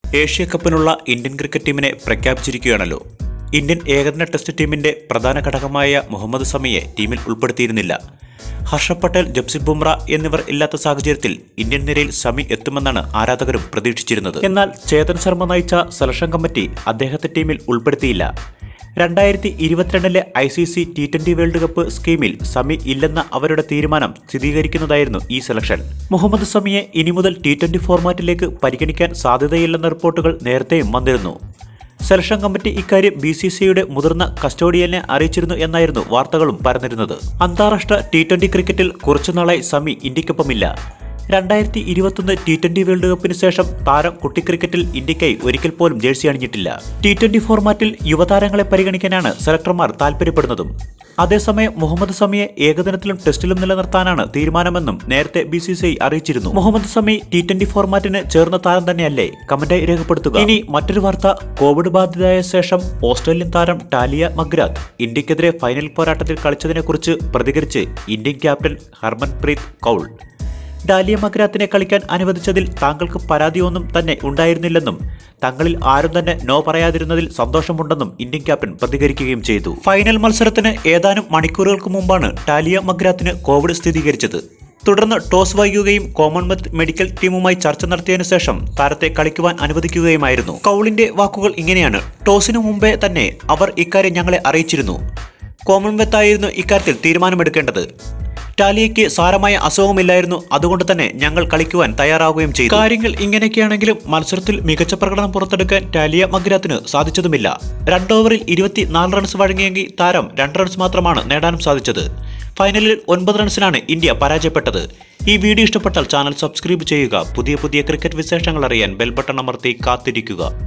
Asia കപ്പിനുള്ള Indian cricket ടീമിനെ പ്രഖ്യാപിച്ചിരിക്കുകയാണല്ലോ Indian ഏകദിന test ടീമിന്റെ പ്രധാന ഘടകമായ മുഹമ്മദ് സമിയെ ടീമിൽ ഉൾപ്പെടുത്തിയിരുന്നില്ല ഹർഷ പട്ടേൽ ജപ്സിത് ബുംറ എന്നിവർ ഇല്ലാത്ത സാഹചര്യത്തിൽ ഇന്ത്യൻ നിരയിൽ സമി എത്തുമെന്നാണ് ആരാധകരും പ്രതീക്ഷിച്ചിരുന്നത് എന്നാൽ ചേതൻ ശർമ്മ നയിച്ച സെലക്ഷൻ കമ്മിറ്റി അദ്ദേഹത്തെ ടീമിൽ ഉൾപ്പെടുത്തിയില്ല രണ്ടായിരത്തി ഇരുപത്തിരണ്ടിലെ I C C T twenty world cup സ്കീമിൽ സമി ഇല്ലെന്ന അവരുടെ തീരുമാനം സ്ഥിരീകരിക്കുന്നതായിരുന്നു ഈ സെലക്ഷൻ മുഹമ്മദ് സമിയെ ഇനി മുതൽ ടി ട്വന്റി ഫോർമാറ്റിലേക്ക് പരിഗണിക്കാൻ സാധ്യതയില്ലെന്ന റിപ്പോർട്ടുകൾ നേരത്തെയും വന്നിരുന്നു സെലക്ഷൻ കമ്മിറ്റി ഇക്കാര്യം ബി സി സിയുടെ മുതിർന്ന കസ്റ്റോഡിയനെ അറിയിച്ചിരുന്നു എന്നായിരുന്നു വാർത്തകളും പരന്നിരുന്നത് അന്താരാഷ്ട്ര ടി ട്വന്റി ക്രിക്കറ്റിൽ കുറച്ചുനാളായി സമി ഇന്ത്യക്കൊപ്പമില്ല രണ്ടായിരത്തി ഇരുപത്തൊന്ന് ടി ട്വന്റി വേൾഡ് കപ്പിന് ശേഷം താരം കുട്ടി ക്രിക്കറ്റിൽ ഇന്ത്യക്കായി ഒരിക്കൽ പോലും ജേഴ്സി അണിഞ്ഞിട്ടില്ല ടി ട്വന്റി ഫോർമാറ്റിൽ യുവതാരങ്ങളെ പരിഗണിക്കാനാണ് സെലക്ടർമാർ താൽപര്യപ്പെടുന്നതും അതേസമയം മുഹമ്മദ് സമിയെ ഏകദിനത്തിലും ടെസ്റ്റിലും നിലനിർത്താനാണ് തീരുമാനമെന്നും നേരത്തെ ബി സി സി ഐ അറിയിച്ചിരുന്നു മുഹമ്മദ് സമി ടി ട്വന്റി ഫോർമാറ്റിന് ചേർന്ന താരം തന്നെയല്ലേ കമന്റായി രേഖപ്പെടുത്തുക ഇനി മറ്റൊരു വാർത്ത കോവിഡ് ബാധിതയായ ശേഷം ഓസ്ട്രേലിയൻ താരം ടാലിയ മഗ്രാത്ത് ഇന്ത്യക്കെതിരെ ഫൈനൽ പോരാട്ടത്തിൽ കളിച്ചതിനെക്കുറിച്ച് പ്രതികരിച്ച് Indian captain Harmanpreet Kaur Tahlia മഗ്രാത്തിനെ കളിക്കാൻ അനുവദിച്ചതിൽ താങ്കൾക്ക് പരാതിയൊന്നും തന്നെ ഉണ്ടായിരുന്നില്ലെന്നും തങ്ങളിൽ ആരും തന്നെ നോ പറയാതിരുന്നതിൽ സന്തോഷമുണ്ടെന്നും ഇന്ത്യൻ ക്യാപ്റ്റൻ പ്രതികരിക്കുകയും ചെയ്തു ഫൈനൽ മത്സരത്തിന് ഏതാനും മണിക്കൂറുകൾക്ക് മുമ്പാണ് ടാലിയ മഗ്രാത്തിന് കോവിഡ് സ്ഥിരീകരിച്ചത് തുടർന്ന് ടോസ് വൈകുകയും കോമൺവെൽത്ത് മെഡിക്കൽ ടീമുമായി ചർച്ച നടത്തിയതിനു ശേഷം താരത്തെ കളിക്കുവാൻ അനുവദിക്കുകയുമായിരുന്നു കൗളിന്റെ വാക്കുകൾ ഇങ്ങനെയാണ് ടോസിനു മുമ്പേ തന്നെ അവർ ഇക്കാര്യം ഞങ്ങളെ അറിയിച്ചിരുന്നു കോമൺവെൽത്ത് ആയിരുന്നു ഇക്കാര്യത്തിൽ തീരുമാനമെടുക്കേണ്ടത് ടാലിയയ്ക്ക് സാരമായ അസുഖമില്ലായിരുന്നു അതുകൊണ്ട് തന്നെ ഞങ്ങൾ കളിക്കുവാൻ തയ്യാറാവുകയും ചെയ്തു കാര്യങ്ങൾ ഇങ്ങനെയൊക്കെയാണെങ്കിലും മത്സരത്തിൽ മികച്ച പ്രകടനം പുറത്തെടുക്കാൻ ടാലിയ മഗ്രാത്തിന് സാധിച്ചതുമില്ല രണ്ട് ഓവറിൽ ഇരുപത്തിനാല് റൺസ് വഴങ്ങിയെങ്കിൽ താരം രണ്ട് റൺസ് മാത്രമാണ് നേടാനും സാധിച്ചത് ഫൈനലിൽ ഒൻപത് റൺസിനാണ് ഇന്ത്യ പരാജയപ്പെട്ടത് ഈ വീഡിയോ ഇഷ്ടപ്പെട്ടാൽ ചാനൽ സബ്സ്ക്രൈബ് ചെയ്യുക പുതിയ പുതിയ ക്രിക്കറ്റ് വിശേഷങ്ങൾ അറിയാൻ ബെൽ ബട്ടൺ അമർത്തി കാത്തിരിക്കുക